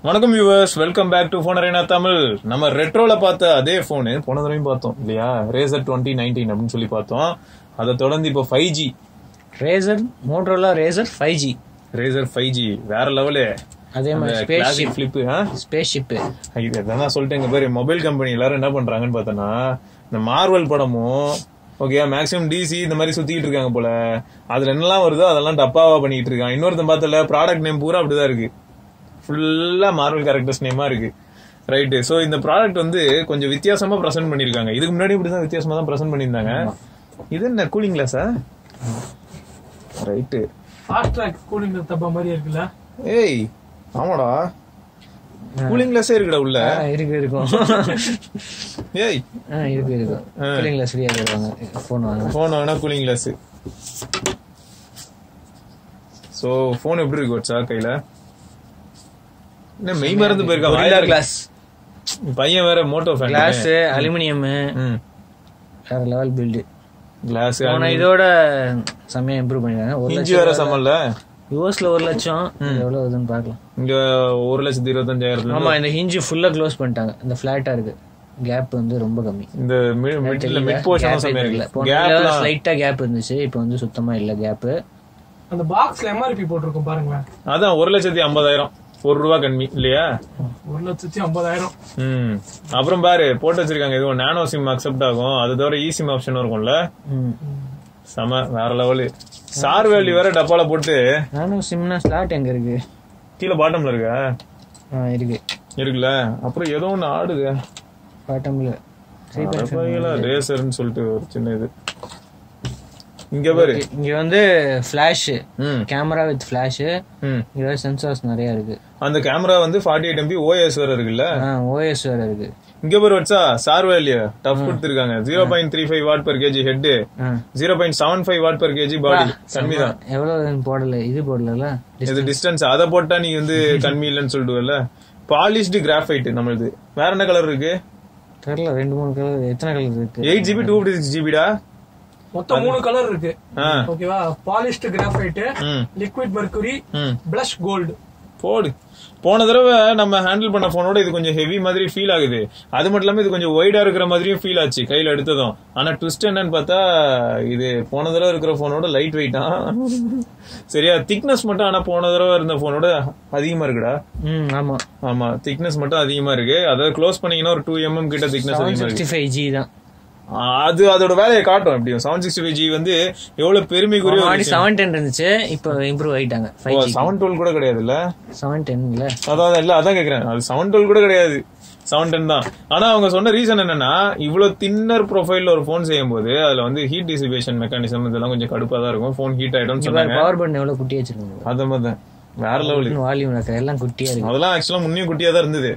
வணக்கம் viewers welcome back to Phone Arena Tamil நம்ம ரெட்ரோல பார்த்த அதே போனு போன தடவையும் பார்த்தோம் இல்லையா ரேசர் டுவெண்ட்டி நைன்டீன் அப்படின்னு சொல்லி பார்த்தோம் அதை தொடர்ந்து இப்போ five G Razr Motorola Razr five G Razr five G வேற லெவலு அதே மாதிரி space classic ship flip spaceship இது நான் சொல்லிட்டேன் இங்க பேரு மொபைல் கம்பெனி எல்லாரும் என்ன பண்றாங்கன்னு பார்த்தோன்னா இந்த மார்வல் படமும் ஓகே மேக்ஸிமம் டிசி இந்த மாதிரி சுத்திட்டு இருக்காங்க போல அதுல என்னெல்லாம் வருதோ அதெல்லாம் டப்பாவா பண்ணிட்டு இருக்கான் இன்னொருத்தன் பார்த்தல ப்ராடக்ட் நேம் பூரா அப்படிதான் இருக்கு ஃபுல்லா மார்வல் கேரக்டர்ஸ் நேமா இருக்கு ரைட்டு ஸோ இந்த ப்ராடக்ட் வந்து கொஞ்சம் வித்தியாசமா ப்ரெசென்ட் பண்ணிருக்காங்க இதுக்கு முன்னாடி இப்படிதான் வித்தியாசமா தான் ப்ரெசென்ட் பண்ணியிருந்தாங்க இது என்ன கூலிங் கிளாஸா ரைட்டு ஃபாஸ்ட் ட்ராக் கூலிங் தப்பா மாதிரி இருக்குல்ல ஏய் ஆமாடா கூலிங் கிளாஸே இருக்குடா உள்ள இருக்கு இருக்கும் ஏய் ஆ, இருக்கு இருக்கும் பிள்ளைங்கள சரியா வருவாங்க ஃபோன் வாங்க ஃபோன் வாங்கினா கூலிங் கிளாஸ் ஸோ ஃபோன் எப்படி இருக்கு வச்சா கையில என்ன மெய் மறந்து போயிருக்கான் வாயிலா இருக்கு. கிளாஸ் பையன் வேற மோட்டோ ஃபேன் கிளாஸ் அலுமினியம் ம் வேற லெவல் பில்டு கிளாஸ் போன இதோட செம்மையா இம்ப்ரூவ் பண்ணிருக்காங்க ஒரு இஞ்சி வேற சமல்ல யூஎஸ்ல ஒரு லட்சம் இது எவ்வளவு வருதுன்னு பார்க்கலாம் இங்க ஒரு லட்சத்தி இருபத்தஞ்சாயிரத்துல ஆமா இந்த ஹிஞ்சு ஃபுல்லா க்ளோஸ் பண்ணிட்டாங்க இந்த ஃபிளாட்டா இருக்கு கேப் வந்து ரொம்ப கம்மி இந்த மிட்ல மிட் போர்ஷன் செம்மையா இருக்கு கேப்லாம் ஸ்லைட்டா கேப் இருந்துச்சு இப்போ வந்து சுத்தமா இல்ல கேப் அந்த பாக்ஸ்ல எம்ஆர்பி போட்டிருக்கோம் பாருங்களேன் அதான் ஒரு லட்சத்தி ஐம்பதாயிரம் ஒரு ரூபா கம்மி இல்லையா ஒரு லட்சத்தி ஐம்பதாயிரம் ம் அப்புறம் பாரு போட்டு வச்சிருக்காங்க இதுவும் நானோ சிம் அக்செப்ட் ஆகும் அது தவிர இ சிம் ஆப்ஷன் இருக்கும்ல செம வேற லெவலு சார் வேல்யூ வேற டப்பால போட்டு நானும் சிம்னா ஸ்லாட் எங்க இருக்கு கீழே பாட்டம்ல இருக்க ஆ இருக்கு இருக்குல்ல அப்புறம் ஏதோ ஒண்ணு ஆடுது பாட்டம்ல ரேசர்னு சொல்லிட்டு ஒரு சின்ன இது இங்க பாரு இங்க வந்து ஃபிளாஷ் ம் கேமரா வித் ஃபிளாஷ் ம் இங்க சென்சார்ஸ் நிறைய இருக்கு அந்த கேமரா வந்து ஃபார்ட்டி எயிட் எம்பி ஓஎஸ் வேற இருக்குல்ல ஓஎஸ் வேற இருக்கு இங்க பாரு வச்சா சார் வேல்யூ டஃப் கொடுத்துருக்காங்க zero point three five watt per K G head ஆ. Zero point seven five watt per K G body கம்மி தான் எவ்வளவு போடல இது போடல இது டிஸ்டன்ஸ் அதை போட்டா நீ வந்து கம்மி இல்லைன்னு சொல்லிடுவல பாலிஷ்டு கிராஃபைட் நம்மளுது வேற என்ன கலர் இருக்கு தெரியல ரெண்டு மூணு கலர் எத்தனை கலர் இருக்கு eight GB two fifty six ஜிபிடா மொத்தம் மூணு கலர் இருக்கு ஆ ஓகேவா பாலிஷ்டு கிராஃபைட் ம் லிக்விட் மர்க்குரி ம் பிளஷ் கோல்டு போடு போன தடவை நம்ம ஹேண்டில் பண்ண போனோட இது கொஞ்சம் ஹெவி மாதிரி ஃபீல் ஆகுது அது மட்டும் இல்லாம இது கொஞ்சம் ஒய்டா இருக்கிற மாதிரியும் ஃபீல் ஆச்சு கையில எடுத்ததும் ஆனா ட்விஸ்ட் என்னன்னு பார்த்தா இது போன தடவை இருக்கிற போனோட லைட் வெயிட்டா சரியா திக்னஸ் மட்டும் ஆனா போன தடவை இருந்த போனோட அதிகமா இருக்குடா ம் ஆமா ஆமா திக்னஸ் மட்டும் அதிகமா இருக்கு அதாவது க்ளோஸ் பண்ணீங்கன்னா ஒரு டூ எம்எம் கிட்ட திக்னஸ் செவன் அதிகமா இருக்கு சிக்ஸ்டி ஃபைவ் ஜி தான் அது அதோட வேலையை காட்டும் எப்படியும் செவன் சிக்ஸ்டி ஃபைவ் ஜி வந்து எவ்வளவு பெருமைக்குரிய ஒரு முன்னாடி விஷயம். செவன் டென் இருந்துச்சு இப்போ இம்ப்ரூவ் ஆயிட்டாங்க ஃபைவ் ஜி செவன் டுவெல் கூட கிடையாது இல்ல செவன் டென் இல்ல அதான் இல்ல அதான் கேக்குறேன் அது செவன் டுவெல் கூட கிடையாது செவன் டென் தான் ஆனா அவங்க சொன்ன ரீசன் என்னன்னா இவ்வளவு தின்னர் ப்ரொஃபைல்ல ஒரு போன் செய்யும் போது அதுல வந்து ஹீட் டிசிபேஷன் மெக்கானிசம் இதெல்லாம் கொஞ்சம் கடுப்பா தான் இருக்கும் போன் ஹீட் ஆயிடும்னு சொன்னாங்க பவர் பட்டன் எவ்வளவு குட்டியா வச்சிருக்காங்க அந்த மாதிரி தான் வேற லெவலு வால்யூம் இருக்கிற எல்லாம் குட்டியா இருக்கு அதெல்லாம் ஆக்சுவலா முன்னையும் குட்டியா தான் இருந்தது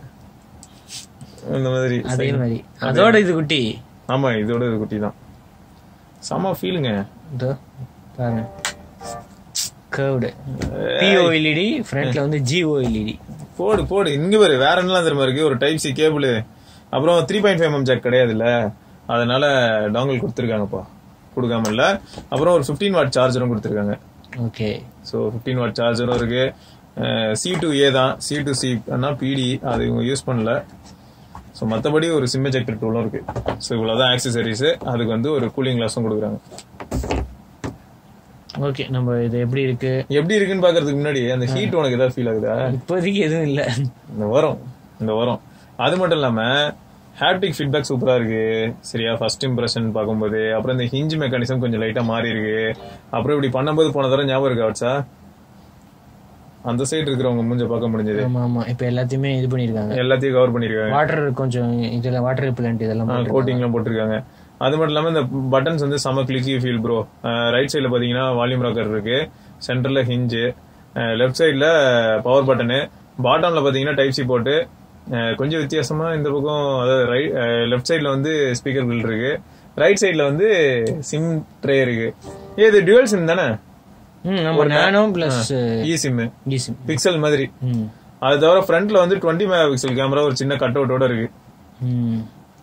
இந்த மாதிரி அதே மாதிரி அதோட இது குட்டி ஆமா இதோட இது குட்டி தான் செம ஃபீலுங்க இதோ பாருங்க கர்வ்டு பிஓஎல்இடி ஃப்ரண்ட்ல வந்து ஜிஓஎல்இடி போடு போடு இங்க பாரு வேற என்னலாம் தெரியுமா இருக்கு ஒரு டைப் சி கேபிள் அப்புறம் three point five M jack கிடையாதுல்ல அதனால டாங்கல் கொடுத்துருக்காங்கப்பா கொடுக்காம இல்ல அப்புறம் ஒரு 15 வாட் சார்ஜரும் கொடுத்துருக்காங்க ஓகே ஸோ 15 வாட் சார்ஜரும் இருக்கு சி டு ஏ தான் சி டு சி ஆனா பிடி அது இவங்க யூஸ் பண்ணல ஸோ மற்றபடி ஒரு சிம் எஜெக்டர் டூலும் இருக்கு ஸோ இவ்வளோதான் ஆக்சசரிஸ் அதுக்கு வந்து ஒரு கூலிங் கிளாஸும் கொடுக்குறாங்க ஓகே நம்ம இது எப்படி இருக்கு எப்படி இருக்குன்னு பாக்குறதுக்கு முன்னாடி அந்த ஹீட் உனக்கு ஏதாவது ஃபீல் ஆகுதா இப்போதைக்கு எதுவும் இல்ல இந்த வரும் இந்த வரும் அது மட்டும் இல்லாம ஹாப்டிக் ஃபீட்பேக் சூப்பரா இருக்கு சரியா ஃபர்ஸ்ட் இம்ப்ரெஷன் பார்க்கும்போது அப்புறம் இந்த ஹிஞ்ச் மெக்கானிசம் கொஞ்சம் லைட்டா மாறி இருக்கு அப்புறம் இப்படி பண்ணும்போது போன தடவை ஞாபகம் இருக்கா வச்சா அந்த சைடு இருக்கிறவங்க மூஞ்ச பார்க்க முடிஞ்சது ஆமா ஆமா இப்ப எல்லாத்தையுமே இது பண்ணிருக்காங்க எல்லாத்தையும் கவர் பண்ணிருக்காங்க வாட்டர் கொஞ்சம் இதுல வாட்டர் ரிப்பலண்ட் இதெல்லாம் போட்டு- கோட்டிங்லாம் போட்டிருக்காங்க அது மட்டும் இல்லாம இந்த பட்டன்ஸ் வந்து செம கிளிக்கி ஃபீல் ப்ரோ ரைட் சைடுல பாத்தீங்கன்னா வால்யூம் ராக்கர் இருக்கு சென்டர்ல ஹிஞ்சு லெஃப்ட் சைடுல பவர் பட்டனு பாட்டம்ல பாத்தீங்கன்னா டைப் சி போட்டு அஹ், கொஞ்சம் வித்தியாசமா இந்த பக்கம் அதாவது ரைட் லெஃப்ட் சைடுல வந்து ஸ்பீக்கர் பில் இருக்கு ரைட் சைடுல வந்து சிம் ட்ரே இருக்கு ஏ, இது டியூவல் சிம் தானே ம் நம்ம நானோ பிளஸ் இ சிம் டிசிம் பிக்சல் மாதிரி ம் அது தவிர ஃப்ரண்ட்ல வந்து டுவெண்ட்டி மெகா பிக்சல் கேமரா ஒரு சின்ன கட் அவுட்டோட இருக்கு ம்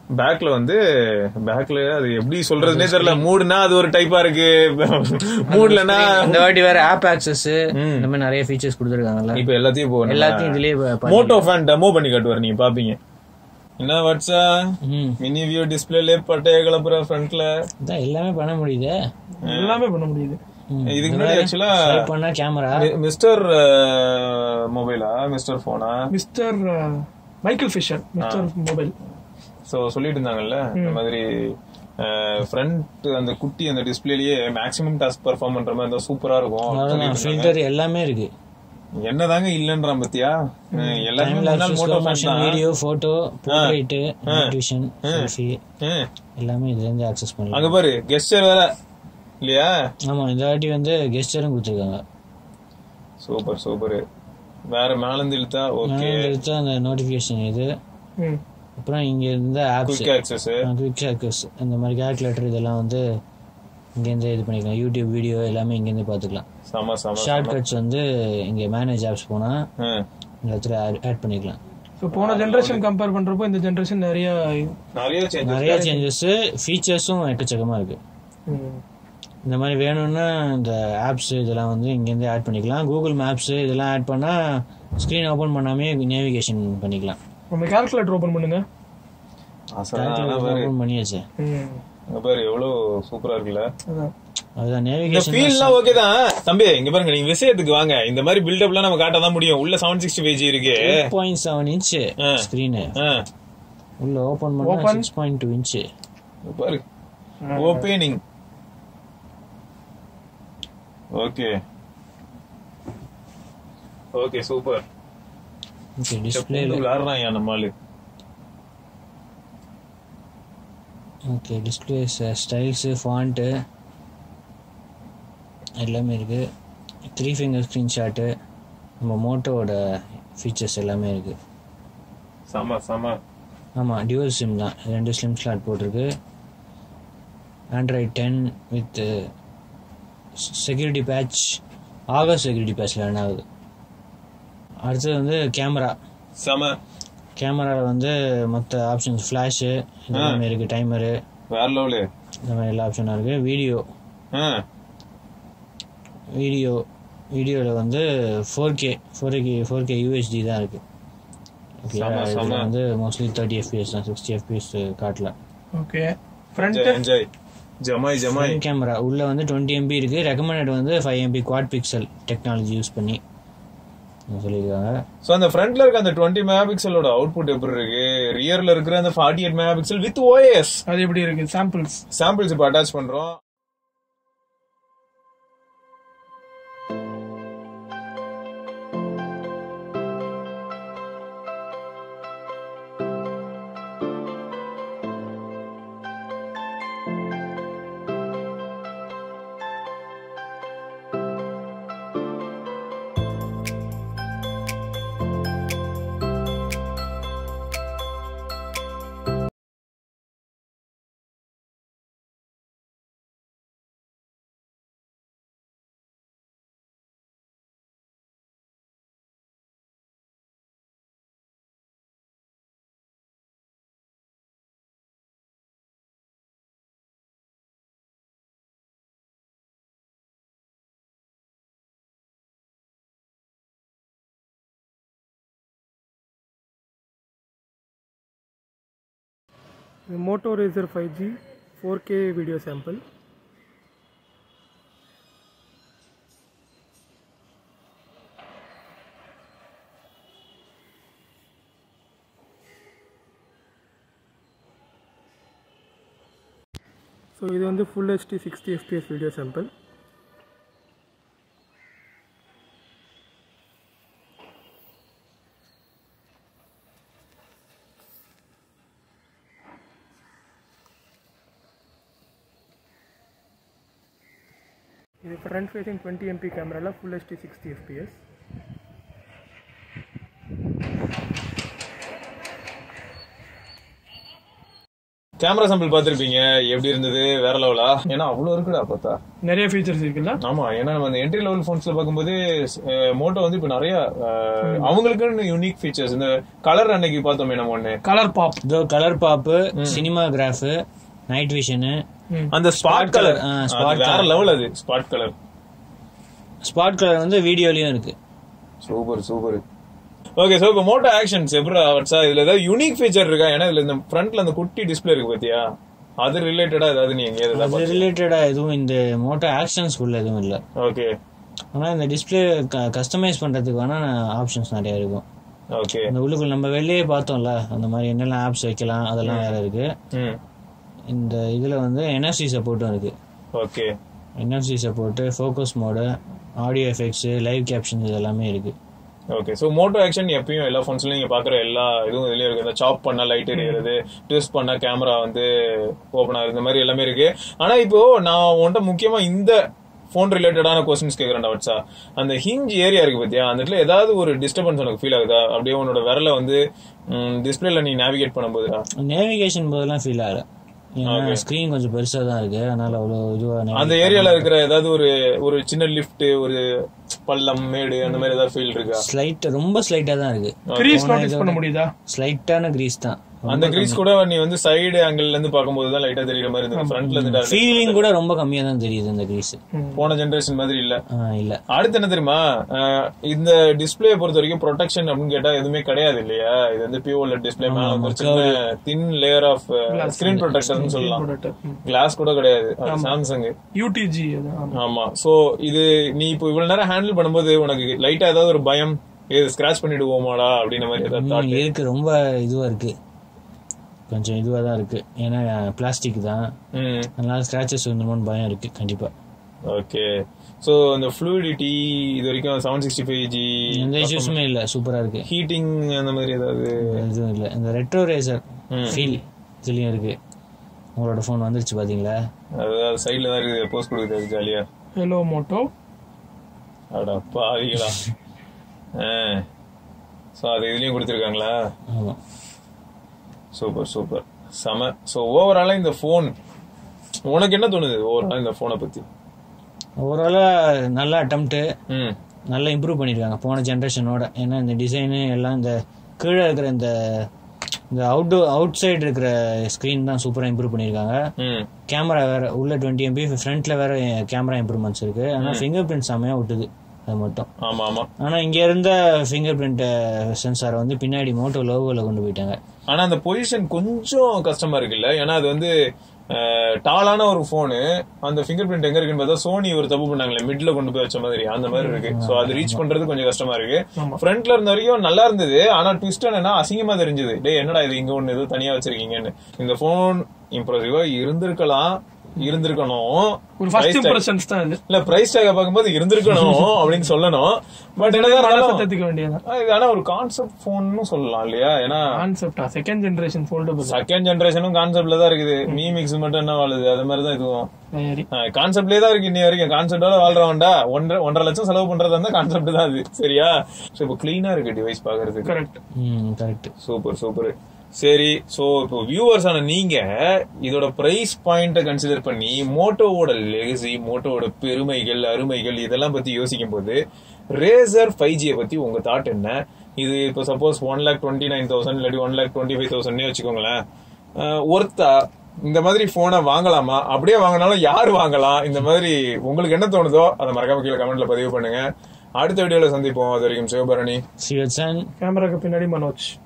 பேக்ல வந்து பேக்ல அது எப்படி சொல்றதுனே தெரியல மூடுனா அது ஒரு டைப்பா இருக்கு மூடலனா இந்த வாட்டி வேற ஆப் ஆக்சஸ் இந்த மாதிரி நிறைய ஃபீச்சர்ஸ் கொடுத்துருக்காங்கல்ல இப்ப எல்லாத்தையும் போ எல்லாத்தையும் இதுலயே ப- பண்ணி- மோட்டோ ஃபேன் டெமோ பண்ணி காட்டுவார் நீங்க பாப்பீங்க என்ன வாட்ஸா ம். மினி வியூ டிஸ்பிளேல பட்டைய கிளப்புற ஃப்ரண்ட்ல இதான் எல்லாமே பண்ண முடியுது எல்லாமே பண்ண முடியுது ம். இதுக்கு முன்னாடி ஆக்சுவலா Swipe பண்ணா கேமரா மிஸ்டர் மொபைலா மிஸ்டர் போனா Mister Michael Fisher Mister mobile so சொல்லிட்டு இருந்தாங்கல்ல இந்த மாதிரி ஃப்ரண்ட் அந்த குட்டி அந்த டிஸ்பிளேலயே மேக்ஸிமம் டாஸ்க் பெர்ஃபார்ம் பண்ற மாதிரி இருந்தா சூப்பரா இருக்கும் அவ்வளவுதான் ஃபில்டர் எல்லாமே இருக்கு என்னதாங்க இல்லன்றான் பத்தியா அஹ் எல்லாருமே முன்னாள் மோட்டோ ஃபேன் தான் video photo portrait night vision selfie அஹ், எல்லாமே இதுல இருந்து ஆக்சஸ் பண்ணலாம் அங்க பாரு கெஸ்டர் வேற இல்லையா ஆமா இந்த வாட்டி வந்து கெஸ்டரும் கொடுத்துருக்காங்க சூப்பர் சூப்பர் வேற மேலந்து இழுத்தா ஓகே எடுத்து அந்த நோட்டிபிகேஷன் இது ம் அப்புறம் இங்க இருந்த ஆப்ஸ் குயிக் ஆக்சஸ் குவிக் ஷாக்கர்ஸ் இந்த மாதிரி கேல்குலேட்டர் இதெல்லாம் வந்து இங்கேருந்து இது பண்ணிக்கலாம் யூடியூப் வீடியோ எல்லாமே இங்கேருந்து பார்த்துக்கலாம் சம சம ஷார்ட் கட்ஸ் வந்து இங்க மேனேஜ் ஆப்ஸ் போனா அஹ், இந்த இடத்துல ஆட் பண்ணிக்கலாம் ஸோ போன ஜென்ரேஷன் கம்பேர் பண்றப்போ இந்த ஜென்ரேஷன் நிறைய நிறைய சேஞ்சஸ் நிறைய சேஞ்சஸ் ஃபீச்சர்ஸும் எக்கச்சக்கமா இருக்கு ம், இந்த மாதிரி வேணும்னா இந்த ஆப்ஸ் இதெல்லாம் வந்து இங்கேருந்து ஆட் பண்ணிக்கலாம் கூகுள் மேப்ஸ் இதெல்லாம் ஆட் பண்ணா ஸ்க்ரீன் ஓபன் பண்ணாமே நேவிகேஷன் பண்ணிக்கலாம் நம்ம கால்குலேட்டர் ஓபன் பண்ணுங்க ஓபன் பண்ணியாச்சு ம், அங்க பாரு எவ்வளவு சூப்பரா இருக்குல்ல அதான் அதுதான் இந்த நேவிகேஷன் ஃபீல்லாம் ஓகே தான் தம்பி இங்க பாருங்க நீங்க விஷயத்துக்கு வாங்க இந்த மாதிரி பில்டப்லாம் நம்ம காட்ட தான் முடியும் உள்ள செவன் சிக்ஸ்டி ஃபைவ் ஜி இருக்கு பாயிண்ட் செவன் இன்ச் ஆ. ஸ்க்ரீனு அஹ், உள்ள ஓபன் பண்ணா Open. Six point two inch இங்க பாரு opening okay okay super okay டிஸ்பிளேல விளாடுறான் நம்ம ஆளு ஓகே டிஸ்பிளே ஸ்டைல்ஸு ஃபாண்ட்டு எல்லாமே இருக்கு த்ரீ ஃபிங்கர் ஸ்க்ரீன்ஷாட்டு நம்ம மோட்டோவோட ஃபீச்சர்ஸ் எல்லாமே இருக்கு செம செம ஆமாம் டியூவல் சிம் தான் ரெண்டு சிம் ஸ்லாட் போட்டிருக்கு Android ten with security patch August security பேட்ச்சில் ரன் ஆகுது அடுத்தது வந்து கேமரா செம கேமராவில் வந்து மற்ற ஆப்ஷன்ஸ் ஃப்ளாஷு எல்லாமே இருக்குது டைமரு வேற லெவலு இந்த மாதிரி எல்லா ஆப்ஷனும் இருக்குது வீடியோ அஹ், வீடியோ வீடியோவில் வந்து four K four K four K யூஎஸ்டி தான் இருக்குது ஓகே செம, செம. இதில் வந்து மோஸ்ட்லி தேர்ட்டி எஃபிஎஸ் தான் சிக்ஸ்டி எஃபிஎஸ் காட்டல ஓகே ஃப்ரண்ட் என்ஜாய் என்ஜாய் ஜமாய் ஜமாய் ஃப்ரண்ட் கேமரா உள்ள வந்து டுவெண்ட்டி எம்பி இருக்கு ரெக்கமெண்டட் வந்து five MP quad pixel technology use பண்ணி சொல்லியிருக்காங்க சோ அந்த ஃப்ரண்ட்ல இருக்க அந்த 20 மெகா பிக்சலோட அவுட்புட் எப்படி இருக்கு ரியர்ல இருக்கிற அந்த 48 eight megapixel with OS அது எப்படி இருக்கு சாம்பிள்ஸ் சாம்பிள்ஸ் இப்ப அட்டாச் பண்றோம் Moto Razr five G four K video sample so இது வந்து full HD sixty FPS video sample இது ஃப்ரண்ட் ஃபேசிங் டுவெண்ட்டி எம்பி கேமராவில் full HD sixty FPS camera sample பாத்திருப்பீங்க எப்படி இருந்தது வேற லெவலா ஏன்னா அவ்வளவு இருக்குடா பார்த்தா நிறைய ஃபீச்சர்ஸ் இருக்குல்ல ஆமா ஏன்னா நம்ம அந்த என்ட்ரி லெவல் போன்ஸ்ல பார்க்கும்போது மோட்டோ வந்து இப்ப நிறைய அஹ், அவங்களுக்குன்னு யூனிக் ஃபீச்சர்ஸ் இந்த கலர் அன்னைக்கு பார்த்தோமே நம்ம ஒண்ணு கலர் பாப் இதோ colour pop cinemagraph night vision அந்த ஸ்பாட் கலர் ஆ, spot வேற லெவல் அது ஸ்பாட் கலர் ஸ்பாட் கலர் வந்து வீடியோலயும் இருக்கு சூப்பர் சூப்பர் ஓகே சோ இப்போ மோட்டோ ஆக்ஷன்ஸ் எப்படி வட்சா இதுல ஏதாவது யூனிக் ஃபீச்சர் இருக்கா ஏன்னா இதுல இந்த ஃப்ரண்ட்ல அந்த குட்டி டிஸ்ப்ளே இருக்கு பாத்தியா அது ரிலேட்டடா ஏதாவது நீ எங்கேயாவது அது ரிலேட்டடா எதுவும் இந்த மோட்டோ ஆக்ஷன்ஸ்குள்ள எதுவும் இல்லை ஓகே ஆனா இந்த டிஸ்பிளே கஸ்டமைஸ் பண்றதுக்கு வேணா ஆப்ஷன்ஸ் நிறைய இருக்கும் ஓகே இந்த உள்ளுக்குள்ள நம்ம வெளியே பார்த்தோம்ல அந்த மாதிரி என்னெல்லாம் ஆப்ஸ் வைக்கலாம் அதெல்லாம் வேற இருக்கு ம் இந்த இதுல வந்து என்எஃப்சி சப்போர்ட்டும் இருக்கு okay NFC support focus mode audio effects live captions இது எல்லாமே இருக்கு ஓகே சோ மோட்டோ ஆக்ஷன் எப்பயும் எல்லா ஃபோன்ஸ்லயும் நீங்க பாக்குற எல்லா இதுவும் இதுலயும் இருக்கு இந்த சாப் பண்ணா லைட் எரியறது ட்விஸ்ட் பண்ணா கேமரா வந்து ஓபன் ஆகுது இந்த மாதிரி எல்லாமே இருக்கு ஆனா இப்போ நான் உன்கிட்ட முக்கியமா இந்த ஃபோன் ரிலேட்டடான கொஸ்டின்ஸ் கேக்குறேன் வட்சா அந்த ஹிஞ்ச் ஏரியா இருக்கு பாத்தியா அந்த இடத்துல ஏதாவது ஒரு டிஸ்டர்பன்ஸ் உனக்கு ஃபீல் ஆகுதா அப்படியே உன்னோட விரல வந்து டிஸ்பிளேல நீ நேவிகேட் பண்ணும்போதுடா நேவிகேஷன் போதெல்லாம் ஃபீல் ஆகல ஏன்னா ஸ்க்ரீன் கொஞ்சம் பெருசா தான் இருக்கு அதனால அவ்வளோ இதுவா அந்த ஏரியால இருக்கிற ஏதாவது ஒரு ஒரு சின்ன லிஃப்ட் ஒரு பள்ளம் மேடு அந்த மாதிரி ஏதாவது ஃபீல் இருக்கா ஸ்லைட் ரொம்ப ஸ்லைட்டா தான் இருக்கு கிரீஸ் நோட்டீஸ் பண்ண முடியுதா ஸ்லைட்டான கிரீஸ் தான் அந்த கிரீஸ் கூட நீ வந்து சைடு ஆங்கிள் இருந்து பார்க்கும்போது தான் லைட்டா தெரியுற மாதிரி இருந்தது ஃப்ரண்ட்ல இருந்து direct- ஃபீலிங் கூட ரொம்ப கம்மியா தான் தெரியுது இந்த கிரீஸ் போன ஜெனரேஷன் மாதிரி இல்ல இல்ல அடுத்து என்ன தெரியுமா அஹ் இந்த டிஸ்பிளே பொறுத்த வரைக்கும் ப்ரொடெக்ஷன் அப்படின்னு கேட்டா எதுவுமே கிடையாது இல்லையா இது வந்து பியூர் டிஸ்பிளே மேல வந்து ஒரு சின்ன தின் லேயர் ஆஃப் ஸ்கிரீன் ப்ரொடெக்டர்னு சொல்லலாம் கிளாஸ் கூட கிடையாது சாம்சங் யூடிஜி அது ஆமா. ஆமா சோ இது நீ இப்போ இவ்வளவு நேரம் ஹேண்டில் பண்ணும்போது உனக்கு லைட்டா ஏதாவது ஒரு பயம் ஏது ஸ்கிராச் பண்ணிடுவோமாடா அப்படின்ற மாதிரி ஏதாவது thought? ம், இருக்கு ரொம்ப இதுவா இருக்கு கொஞ்சம் இதுவா தான் இருக்கு ஏன்னா பிளாஸ்டிக் தான் ம் அதனால ஸ்கிராச்சஸ் வந்துருமோன்னு பயம் இருக்கு கண்டிப்பா ஓகே சோ அந்த ஃப்ளூயிடிட்டி இது வரைக்கும் செவன் சிக்ஸ்டி ஃபைவ் ஜி எந்த இஷ்யூஸுமே இல்ல சூப்பரா இருக்கு ஹீட்டிங் அந்த மாதிரி ஏதாவது எதுவும் இல்ல இந்த ரெட்ரோ ரேசர் ஃபீல் இதுலயும் இருக்கு உங்களோட ஃபோன் வந்துருச்சு பாத்தீங்களா அதாவது சைடுல தான் இருக்குது போஸ்ட் கொடுக்குது ஜாலியா ஹலோ மோட்டோ அட பாவிகளா ஸோ அது இதுலயும் கொடுத்துருக்காங்களா ஆமா சூப்பர் சூப்பர் செம ஸோ ஓவராலா இந்த ஃபோன் உனக்கு என்ன தோணுது ஓவராலா இந்த ஃபோனை பத்தி ஓவராலா நல்ல அட்டம்ப்ட் ம் நல்லா இம்ப்ரூவ் பண்ணிருக்காங்க போன ஜென்ரேஷனோட ஏன்னா இந்த டிசைனு எல்லாம் இந்த கீழே இருக்கிற இந்த இந்த அவுட் அவுட் சைடு இருக்கிற ஸ்க்ரீன் தான் சூப்பராக இம்ப்ரூவ் பண்ணியிருக்காங்க ம் கேமரா வேற உள்ள டுவெண்ட்டி எம்பி ஃப்ரண்ட்ல வேற கேமரா இம்ப்ரூவ்மெண்ட்ஸ் இருக்கு ஆனால் ஃபிங்கர் பிரிண்ட் செம்மையாக விட்டுது அது மட்டும் ஆமா ஆமா ஆனால் இங்க இருந்த ஃபிங்கர் பிரிண்ட் சென்சாரை வந்து பின்னாடி மோட்டோ லோகோவில் கொண்டு போயிட்டாங்க ஆனா அந்த பொசிஷன் கொஞ்சம் கஷ்டமா இருக்குல்ல ஏன்னா அது வந்து டாலான ஒரு போனு அந்த ஃபிங்கர் பிரிண்ட் எங்க இருக்குன்னு பார்த்தா சோனி ஒரு தப்பு பண்ணாங்களே மிட்ல கொண்டு போய் வச்ச மாதிரி அந்த மாதிரி இருக்கு சோ அது ரீச் பண்றது கொஞ்சம் கஷ்டமா இருக்கு ஃப்ரண்ட்ல இருந்த வரைக்கும் நல்லா இருந்தது ஆனா ட்விஸ்ட் என்னன்னா அசிங்கமா தெரிஞ்சது டேய் என்னடா இது இங்க ஒண்ணு ஏதோ தனியா வச்சிருக்கீங்கன்னு இந்த போன் இம்ப்ரெசிவா இருந்திருக்கலாம் இருந்திருக்கணும் ஒரு ஃபர்ஸ்ட் Price tag- இம்ப்ரெஷன்ஸ் தான் இது இல்ல பிரைஸ் டேக பார்க்கும்போது இருந்திருக்கணும் அப்படின்னு சொல்லணும் பட் என்னதான் மனசை இருந்தாலும் தத்துக்க வேண்டியதான் ஆ, இது ஆனா ஒரு கான்செப்ட் போன்னு சொல்லலாம் இல்லையா ஏன்னா கான்செப்டா செகண்ட் ஜெனரேஷன் ஃபோல்டபுள் செகண்ட் ஜெனரேஷனும் கான்செப்ட்ல தான் இருக்குது மீ மிக்ஸ் மட்டும் என்ன வாழுது அது மாதிரி தான் இதுவும் சரி கான்செப்ட்லயே தான் இருக்கு இன்னி வரைக்கும் கான்செப்டோட வாழ்றவன்டா ஒன்றரை ஒன்றரை லட்சம் செலவு பண்றதா இருந்தா கான்செப்ட் தான் அது சரியா சோ இப்போ கிளீனா இருக்கு டிவைஸ் பாக்குறதுக்கு கரெக்ட் ம் கரெக்ட் சூப்பர் சூப்பர் சரி சோ இப்போ வியூவர்ஸ் ஆன நீங்க இதோட பிரைஸ் பாயிண்ட கன்சிடர் பண்ணி மோட்டோவோட லெகசி மோட்டோவோட பெருமைகள் அருமைகள் இதெல்லாம் பத்தி யோசிக்கும் போது ரேசர் ஃபைவ் ஜியை பத்தி உங்க தாட் என்ன இது இப்போ suppose one lakh twenty nine thousand இல்லாட்டி ஒன் லேக் டுவெண்ட்டி ஃபைவ் தௌசண்ட்னே வச்சுக்கோங்களேன் அஹ், ஒர்த்தா இந்த மாதிரி போனை வாங்கலாமா அப்படியே வாங்கினாலும் யார் வாங்கலாம் இந்த மாதிரி உங்களுக்கு என்ன தோணுதோ அதை மறக்காம கீழே கமெண்ட்ல பதிவு பண்ணுங்க அடுத்த வீடியோல சந்திப்போம் அது வரைக்கும் சிவபரணி சிவசன் கேமராக்கு பின்னாடி மனோஜ்